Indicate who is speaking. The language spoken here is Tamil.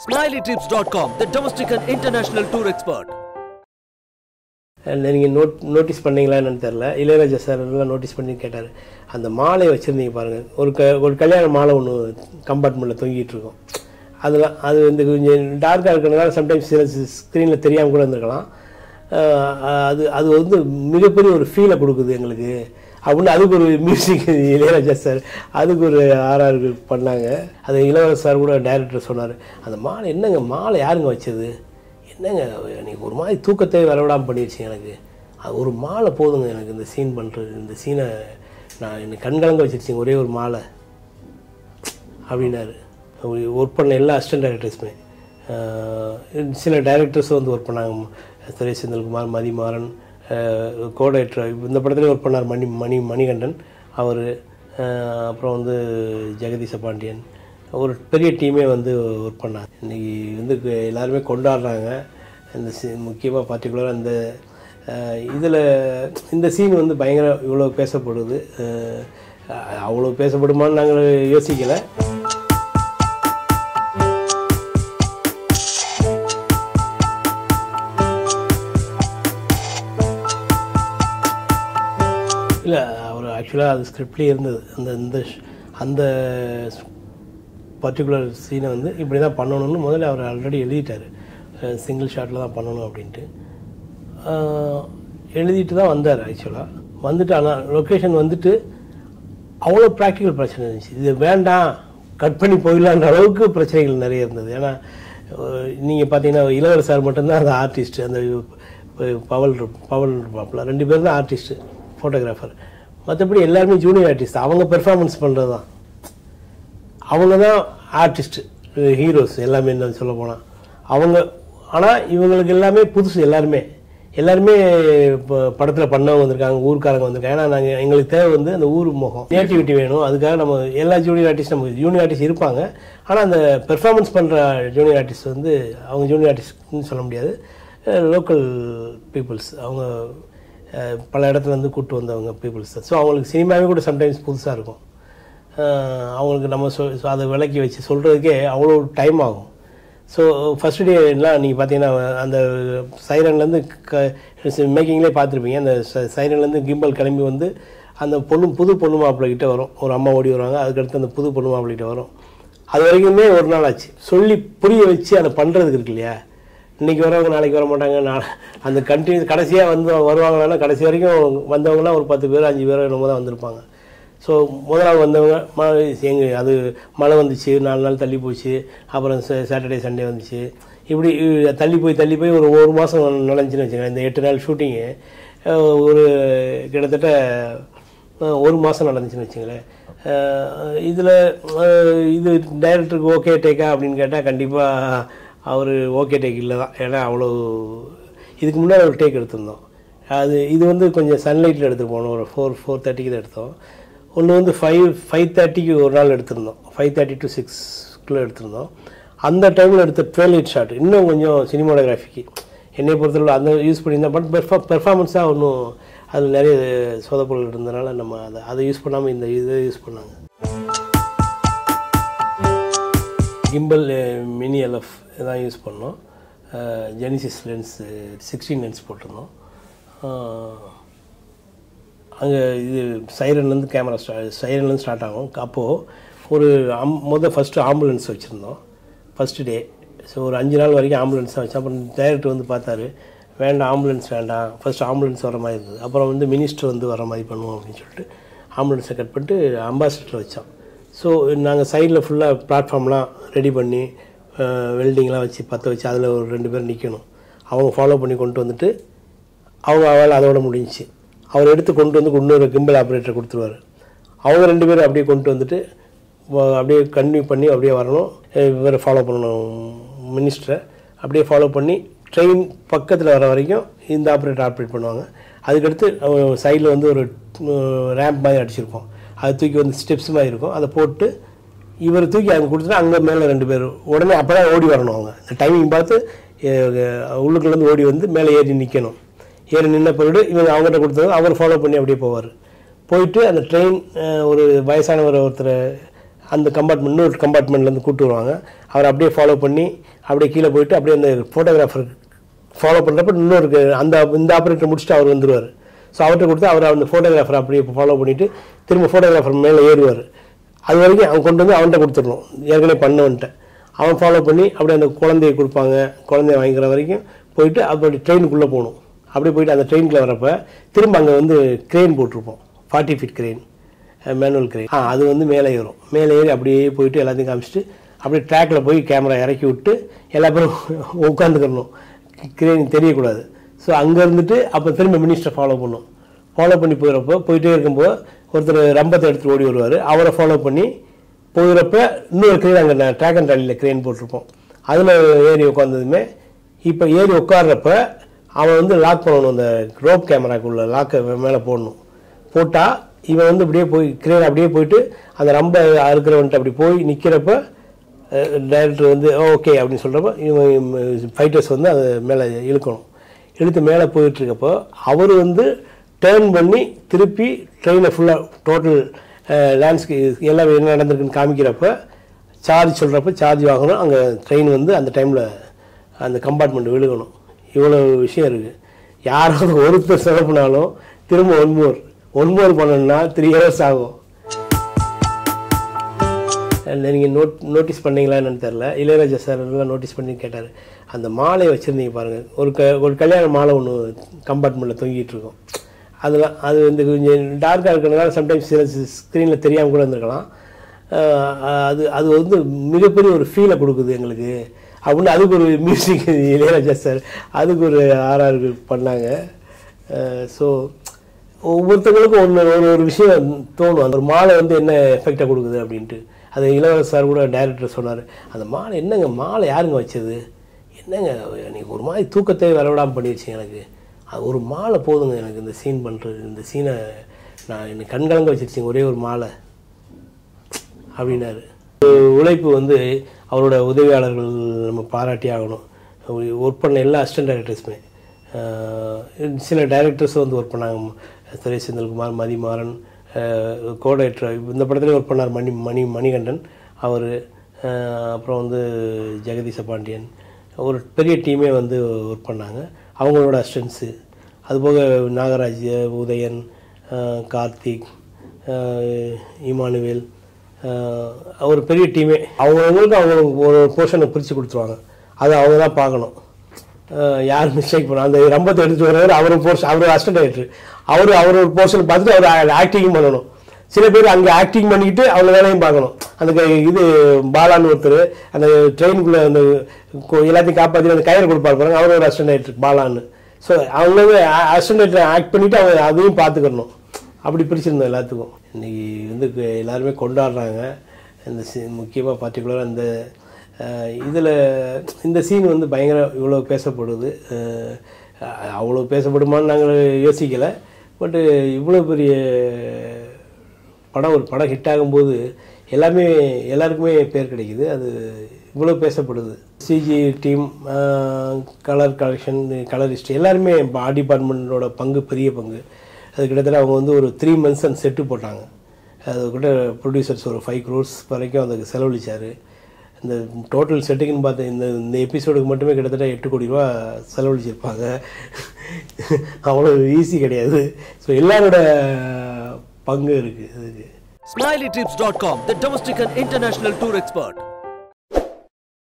Speaker 1: SmileyTrips.com, the domestic and international tour expert.
Speaker 2: நீங்கள் நோட் நோட்டீஸ் பண்ணீங்களா என்னன்னு தெரில இளையராஜா சார் எல்லாம் நோட்டீஸ் பண்ணி கேட்டார் அந்த மாலையை வச்சுருந்தீங்க பாருங்கள் ஒரு க ஒரு கல்யாண மாலை ஒன்று கம்பார்ட்மெண்ட்டில் தொங்கிட்டு இருக்கும் அதெல்லாம் அது வந்து கொஞ்சம் டார்க்காக இருக்கிறதுனால சம்டைம்ஸ் சில ஸ்க்ரீனில் தெரியாமல் கூட இருந்திருக்கலாம் அஹ் அது அது வந்து மிகப்பெரிய ஒரு ஃபீலை கொடுக்குது எங்களுக்கு அப்படின்னு அதுக்கு ஒரு மியூசிக் இளையராஜா சார் அதுக்கு ஒரு ஆர்ஆர் பண்ணாங்க அது இளவரசர் சார் கூட டைரக்டர் சொன்னார் அந்த மாலை என்னங்க மாலை யாருங்க வச்சது என்னங்க எனக்கு ஒரு மாதிரி தூக்கத்தை வரவிடாமல் பண்ணிடுச்சு எனக்கு அது ஒரு மாலை போதுங்க எனக்கு இந்த சீன் பண்ணுறது இந்த சீனை நான் எனக்கு கண்கலங்க வச்சிருச்சுங்க ஒரே ஒரு மாலை அப்படின்னாரு ஒர்க் பண்ண எல்லா அசிஸ்டன்ட் டைரக்டர்ஸுமே சில டைரக்டர்ஸும் வந்து ஒர்க் பண்ணாங்க சுரேஷ் செந்தில்குமார் மதிமாறன் கோடைட்ரு இந்த படத்துலேயும் ஒர்க் பண்ணார் மணி மணி மணிகண்டன் அவர் அப்புறம் வந்து ஜெகதீச பாண்டியன் ஒரு பெரிய டீமே வந்து ஒர்க் பண்ணார் இன்றைக்கி வந்து கு- எல்லாருமே கொண்டாடுறாங்க இந்த சி முக்கியமாக பர்டிகுலராக இந்த இதில் இந்த சீன் வந்து பயங்கர இவ்வளோ பேசப்படுது அஹ், அவ்வளோ பேசப்படுமான்னு நாங்கள் யோசிக்கலை இல்லை அவர் ஆக்சுவலாக அது ஸ்கிரிப்ட்லேயே இருந்தது அந்த இந்த ஷ்- அந்த பர்டிகுலர் சீனை வந்து இப்படி தான் பண்ணணும்னு முதல்ல அவர் ஆல்ரெடி எழுதிட்டார் சிங்கிள் ஷாட்டில் தான் பண்ணணும் அப்படின்ட்டு அஹ், எழுதிட்டு தான் வந்தார் ஆக்சுவலாக வந்துட்டு ஆனால் லொக்கேஷன் வந்துட்டு அவ்வளோ ப்ராக்டிக்கல் பிரச்சனை இருந்துச்சு இது வேண்டாம் கட் பண்ணி போயிடலான்ற அளவுக்கு பிரச்சனைகள் நிறைய இருந்தது ஏன்னா நீங்கள் பார்த்தீங்கன்னா இளவரசர் மட்டும்தான் அந்த ஆர்டிஸ்ட் அந்த ப- பவல் இரு- பவல் இருப்பாப்புல ரெண்டு பேரும் தான் ஆர்டிஸ்ட்டு ஃபோட்டோகிராஃபர் மற்றபடி எல்லாருமே ஜூனியர் ஆர்டிஸ்ட் அவங்க பெர்ஃபார்மன்ஸ் பண்ணுறது தான் அவங்க தான் ஆர்டிஸ்ட் ஹீரோஸ் எல்லாமே என்ன சொல்ல போனால் அவங்க ஆனால் இவங்களுக்கு எல்லாமே புதுசு எல்லாருமே எல்லாருமே இப்போ படத்தில் பண்ணவங்க வந்திருக்காங்க ஊர்க்காரங்க வந்திருக்காங்க ஏன்னா நாங்கள் எங்களுக்கு தேவை வந்து அந்த ஊர் முகம் நேட்டிவிட்டி வேணும் அதுக்காக நம்ம எல்லா ஜூனியர் ஆர்டிஸ்ட் நம்ம ஜூனியர் ஆர்டிஸ்ட் இருப்பாங்க ஆனால் அந்த பெர்ஃபார்மன்ஸ் பண்ணுற ஜூனியர் ஆர்டிஸ்ட் வந்து அவங்க ஜூனியர் ஆர்டிஸ்ட்னு சொல்ல முடியாது லோக்கல் பீப்புள்ஸ் அவங்க அஹ், பல இடத்துல இருந்து கூப்பிட்டு வந்தவங்க பீப்புள்ஸ் ஸோ அவங்களுக்கு சினிமாவே கூட சம்டைம்ஸ் புதுசாக இருக்கும் அஹ் அவங்களுக்கு நம்ம சொ சொ- அதை விளக்கி வச்சு சொல்கிறதுக்கே அவ்வளோ டைம் ஆகும் ஸோ ஃபஸ்ட் டேலாம் நீங்கள் பார்த்தீங்கன்னா அந்த சைரன்லேருந்து க மேக்கிங்லேயே பார்த்துருப்பீங்க அந்த சைரன்லேருந்து கிம்பல் கிளம்பி வந்து அந்த பொண்ணு புது பொண்ணு மாப்பிள்ளை கிட்ட வரும் ஒரு அம்மா ஓடி வருவாங்க அதுக்கடுத்து அந்த புது பொண்ணு மாப்பிள்ளை கிட்ட வரும் அது வரைக்குமே ஒரு நாள் ஆச்சு சொல்லி புரிய வச்சு அதை பண்ணுறதுக்கு இருக்கு இல்லையா இன்றைக்கி வரவங்க நாளைக்கு வர மாட்டாங்க நான் அந்த கண்டினியூ கடைசியாக வந்து வருவாங்களான்னா கடைசி வரைக்கும் வந்தவங்கலாம் ஒரு பத்து பேர் அஞ்சு பேர் என்னமோ தான் வந்திருப்பாங்க ஸோ முதல் நாள் வந்தவங்க மழை எங்க அது மழை வந்துச்சு நாலு நாள் தள்ளி போச்சு அப்புறம் சாட்டர்டே சண்டே வந்துச்சு இப்படி இ- தள்ளி போய் தள்ளி போய் ஒரு ஒரு மாதம் நனைஞ்சுன்னு வச்சுக்கோங்க இந்த எட்டு நாள் ஷூட்டிங்கு ஒரு கிட்டத்தட்ட அஹ், ஒரு மாதம் நடந்துச்சுன்னு வச்சுங்களேன் இதில் இது டைரக்டருக்கு ஓகே டேக்கா அப்படின்னு கேட்டால் கண்டிப்பாக அவர் ஓகே டேக் இல்லை தான் ஏன்னா அவ்வளோ இதுக்கு முன்னாடி ஒரு டேக் எடுத்திருந்தோம் அது இது வந்து கொஞ்சம் சன்லைட்டில் எடுத்து போனோம் ஒரு ஃபோர் ஃபோர் தேர்ட்டிக்கு தான் எடுத்தோம் ஒன்று வந்து ஃபைவ் ஃபைவ் தேர்ட்டிக்கு ஒரு நாள் எடுத்திருந்தோம் ஃபைவ் தேர்ட்டி டு சிக்ஸ்க்குள்ளே எடுத்திருந்தோம் அந்த டைமில் எடுத்த டுவெல் எயிட் ஷாட் இன்னும் கொஞ்சம் சினிமாடோகிராஃபிக்கு என்னை பொறுத்தளவு அந்த யூஸ் பண்ணியிருந்தேன் பட் பெர்ஃபா பெர்ஃபார்மன்ஸாக ஒன்றும் அதில் நிறைய சொதப்பல் இருந்தனால நம்ம அதை அதை யூஸ் பண்ணாமல் இந்த இதை யூஸ் பண்ணாங்க கிம்பல் மினி எல்எஃப் தான் யூஸ் பண்ணோம் ஜெனிசிஸ் லென்ஸ் சிக்ஸ்டீன் லென்ஸ் போட்டிருந்தோம் அங்கே இது சைரன்லேருந்து கேமரா ஸ்டா சைரன்லேருந்து ஸ்டார்ட் ஆகும் அப்போது ஒரு அம் முத ஃபஸ்ட்டு ஆம்புலன்ஸ் வச்சுருந்தோம் ஃபஸ்ட்டு டே ஸோ ஒரு அஞ்சு நாள் வரைக்கும் ஆம்புலன்ஸ் தான் வச்சோம் அப்புறம் டைரக்டர் வந்து பார்த்தாரு வேண்டாம் ஆம்புலன்ஸ் வேண்டாம் ஃபர்ஸ்ட் ஆம்புலன்ஸ் வர மாதிரி இருந்தது அப்புறம் வந்து மினிஸ்டர் வந்து வர மாதிரி பண்ணுவோம் அப்படின்னு சொல்லிட்டு ஆம்புலன்ஸை கட் பண்ணிட்டு அம்பாசிடர் வச்சோம் ஸோ நாங்கள் சைடில் ஃபுல்லாக பிளாட்ஃபார்ம்லாம் ரெடி பண்ணி வெல்டிங்லாம் வச்சு பற்ற வச்சு அதில் ஒரு ரெண்டு பேர் நிற்கணும் அவங்க ஃபாலோ பண்ணி கொண்டு வந்துட்டு அவங்க வேலை அதோட முடிஞ்சுச்சு அவர் எடுத்து கொண்டு வந்து இன்னொரு கிம்பிள் ஆப்ரேட்டர் கொடுத்துருவாரு அவங்க ரெண்டு பேரும் அப்படியே கொண்டு வந்துட்டு வ- அப்படியே கன்டினியூ பண்ணி அப்படியே வரணும் அஹ் இவரை ஃபாலோ பண்ணணும் மினிஸ்டரை அப்படியே ஃபாலோ பண்ணி ட்ரெயின் பக்கத்தில் வர வரைக்கும் இந்த ஆப்ரேட்டர் ஆப்ரேட் பண்ணுவாங்க அதுக்கடுத்து சைடில் வந்து ஒரு ரேம்ப் மாதிரி அடிச்சிருப்போம் அது தூக்கி வந்து ஸ்டெப்ஸ் மாதிரி இருக்கும் அதை போட்டு இவர் தூக்கி அங்கே கொடுத்துட்டு அங்கே மேலே ரெண்டு பேர் உடனே அப்போ தான் ஓடி வரணும் அவங்க இந்த டைமிங் பார்த்து அஹ், உள்ளுக்குள்ளேருந்து ஓடி வந்து மேலே ஏறி நிற்கணும் ஏறி நின்ன பிறகு இவங்க அவங்ககிட்ட கொடுத்தது அவர் ஃபாலோ பண்ணி அப்படியே போவார் போயிட்டு அந்த ட்ரெயின் ஒரு வயசானவர் ஒருத்தர் அந்த கம்பார்ட்மெண்ட் இன்னொரு கம்பார்ட்மெண்ட்லேருந்து கூப்பிட்டு வருவாங்க அவர் அப்படியே ஃபாலோ பண்ணி அப்படியே கீழே போயிட்டு அப்படியே அந்த ஃபோட்டோகிராஃபர் ஃபாலோ பண்ணுறப்ப இன்னொரு க- அந்த இந்த ஆப்ரேட்டர் முடிச்சுட்டு அவர் வந்துருவார் ஸோ அவர்கிட்ட கொடுத்து அவர் அந்த ஃபோட்டோகிராஃபர் அப்படியே ஃபாலோ பண்ணிவிட்டு திரும்ப ஃபோட்டோகிராஃபர் மேலே ஏறுவார் அது வரைக்கும் அவன் கொண்டு வந்து அவன்கிட்ட கொடுத்துடணும் ஏற்கனவே பண்ணவன்ட்ட அவன் ஃபாலோ பண்ணி அப்படியே அந்த குழந்தைய கொடுப்பாங்க குழந்தைய வாங்கிக்கிற வரைக்கும் போயிட்டு அப்படி ட்ரெயினுக்குள்ளே போகணும் அப்படியே போயிட்டு அந்த ட்ரெயினில் வரப்ப திரும்ப அங்கே வந்து க்ரெயின் போட்டிருப்போம் forty feet crane manual crane ஆ அது வந்து மேலே ஏறும் மேலே ஏறி அப்படியே போயிட்டு எல்லாத்தையும் காமிச்சிட்டு அப்படியே ட்ராக்ல போய் கேமரா இறக்கி விட்டு எல்லா பேரும் உட்காந்துக்கணும் கிரேன் தெரியக்கூடாது ஸோ அங்கே இருந்துட்டு அப்போ திரும்ப மினிஸ்டர் ஃபாலோ பண்ணும் ஃபாலோ பண்ணி போகிறப்போ போயிட்டே இருக்கும்போது ஒருத்தர் ரம்பத்தை எடுத்துட்டு ஓடி வருவார் அவரை ஃபாலோ பண்ணி போகிறப்ப இன்னொரு கிரேன் அங்கே ட்ராக் அண்ட் ட்ராலியில் கிரேன் போட்டிருப்போம் அதில் ஏறி உட்காந்ததுமே இப்போ ஏறி உட்கார்றப்ப அவன் வந்து லாக் பண்ணணும் அந்த ரோப் கேமராக்குள்ள லாக்கை மேலே போடணும் போட்டால் இவன் வந்து அப்படியே போய் கிரேன் அப்படியே போயிட்டு அந்த ரம்ப அறுக்கிறவன்ட்டு அப்படி போய் நிற்கிறப்ப டைரக்டர் வந்து ஓகே அப்படின்னு சொல்கிறப்ப இவன் ஃபைட்டர்ஸ் வந்து அதை மேலே இழுக்கணும் இழுத்து மேலே போயிட்டுருக்கப்போ அவர் வந்து டேர்ன் பண்ணி திருப்பி ட்ரெயினை ஃபுல்லாக டோட்டல் லேண்ட்ஸ்கே எல்லாம் என்ன நடந்திருக்குன்னு காமிக்கிறப்ப சார்ஜ் சொல்கிறப்ப சார்ஜ் வாங்கணும் அங்கே ட்ரெயின் வந்து அந்த டைமில் அந்த கம்பார்ட்மெண்ட் விழுகணும் இவ்வளோ விஷயம் இருக்குது யாராவது ஒருத்தர் சிறப்புனாலும் திரும்ப ஒன் மோர் ஒன் மோர் பண்ணணும்னா த்ரீ ஹவர்ஸ் ஆகும் நீங்கள் நோட் நோட்டீஸ் பண்ணீங்களா என்னன்னு தெரில இளையராஜா சார் எல்லாம் நோட்டீஸ் பண்ணி கேட்டார் அந்த மாலையை வச்சுருந்தீங்க பாருங்கள் ஒரு க ஒரு கல்யாண மாலை ஒன்று கம்பார்ட்மெண்ட்டில் தொங்கிட்டு இருக்கும் அதெல்லாம் அது வந்து கொஞ்சம் டார்க்காக இருக்கிறதுனால சம்டைம்ஸ் சில ஸ்க்ரீனில் தெரியாமல் கூட இருந்திருக்கலாம் அஹ் அது அது வந்து மிகப்பெரிய ஒரு ஃபீலை கொடுக்குது எங்களுக்கு அப்படின்னு அதுக்கு ஒரு மியூசிக் இளையராஜா சார் அதுக்கு ஒரு ஆர்ஆர் பண்ணாங்க ஸோ ஒவ்வொருத்தங்களுக்கும் ஒன்று ஒரு ஒரு விஷயம் தோணும் அந்த ஒரு மாலை வந்து என்ன எஃபெக்டை கொடுக்குது அப்படின்ட்டு அது இளவரசர் சார் கூட டைரக்டர் சொன்னார் அந்த மாலை என்னங்க மாலை யாருங்க வச்சது என்னங்க எனக்கு ஒரு மாதிரி தூக்கத்தை வரவிடாமல் பண்ணிடுச்சு எனக்கு அது ஒரு மாலை போதுங்க எனக்கு இந்த சீன் பண்ணுறது இந்த சீனை நான் எனக்கு கண்கலங்க வச்சிருச்சிங்க ஒரே ஒரு மாலை அப்படின்னாரு உழைப்பு வந்து அவரோட உதவியாளர்கள் நம்ம பாராட்டி ஆகணும் ஒர்க் பண்ண எல்லா அசிஸ்டன்ட் டைரக்டர்ஸுமே சில டைரக்டர்ஸும் வந்து ஒர்க் பண்ணாங்க சுரேஷ் செந்தில்குமார் மதிமாறன் கோடைரக்டர் இந்த படத்துலேயும் ஒர்க் பண்ணார் மணி மணி மணிகண்டன் அவர் அப்புறம் வந்து ஜெகதீச பாண்டியன் ஒரு பெரிய டீமே வந்து ஒர்க் பண்ணாங்க அவங்களோட அசிஸ்டன்ஸு அதுபோக நாகராஜ் உதயன் அஹ், கார்த்திக் அஹ், இமானுவேல் அஹ், ஒரு பெரிய டீமே அவங்கவுங்களுக்கு அவங்க ஒரு போர்ஷனை பிரித்து கொடுத்துருவாங்க அதை அவங்க தான் பார்க்கணும் அஹ், யார் மிஸ்டேக் பண்ண அந்த ரம்பத்தை எடுத்து வரவர் அவர் போர்ஷன் அவர் அசிஸ்டன்ட் டைரக்டர் அவர் அவர் ஒரு போர்ஷனை பார்த்துட்டு அவர் ஆக்டிங்கும் பண்ணணும் சில பேர் அங்கே ஆக்டிங் பண்ணிக்கிட்டு அவங்க வேலையும் பார்க்கணும் அந்த க- இது பாலான்னு ஒருத்தர் அந்த ட்ரெயினுக்குள்ளே அந்த கொ- எல்லாத்தையும் காப்பாற்றி அந்த கயிறு கொடுப்பாரு பாருங்க அவர் ஒரு அசிஸ்டன்ட் டைரக்டர் பாலான்னு ஸோ அவங்களே அசிஸ்டன்ட் டைரக்டர் ஆக்ட் பண்ணிவிட்டு அவங்க அதையும் பார்த்துக்கணும் அப்படி பிரிச்சிருந்தோம் எல்லாத்துக்கும் இன்னைக்கு வந்து கு- எல்லாருமே கொண்டாடுறாங்க இந்த சீ முக்கியமாக பர்டிகுலராக இந்த இதில் இந்த சீன் வந்து பயங்கர இவ்வளோ பேசப்படுது அஹ், அவ்வளோ பேசப்படுமான்னு நாங்கள் யோசிக்கலை பட்டு இவ்வளோ பெரிய படம் ஒரு படம் ஹிட் ஆகும்போது எல்லாமே எல்லாருக்குமே பேர் கிடைக்குது அது இவ்வளோ பேசப்படுது CG team colour collection colourist எல்லாருமே ஆர்ட் டிபார்ட்மெண்ட்டோட பங்கு பெரிய பங்கு அது கிட்டத்தட்ட அவங்க வந்து ஒரு த்ரீ மந்த்ஸ் அந்த செட்டு போட்டாங்க அது கூட ப்ரொடியூசர்ஸ் ஒரு ஃபைவ் க்ரோர்ஸ் வரைக்கும் அதுக்கு செலவழிச்சார் இந்த டோட்டல் செட்டுக்குன்னு பார்த்து இந்த இந்த எபிசோடுக்கு மட்டுமே கிட்டத்தட்ட எட்டு கோடி ரூபா செலவழிச்சிருப்பாங்க அவ்வளோ ஈஸி கிடையாது ஸோ எல்லாரோட பங்கு இருக்குது இதுக்கு
Speaker 1: SmileyTrips.com, the domestic and international tour expert.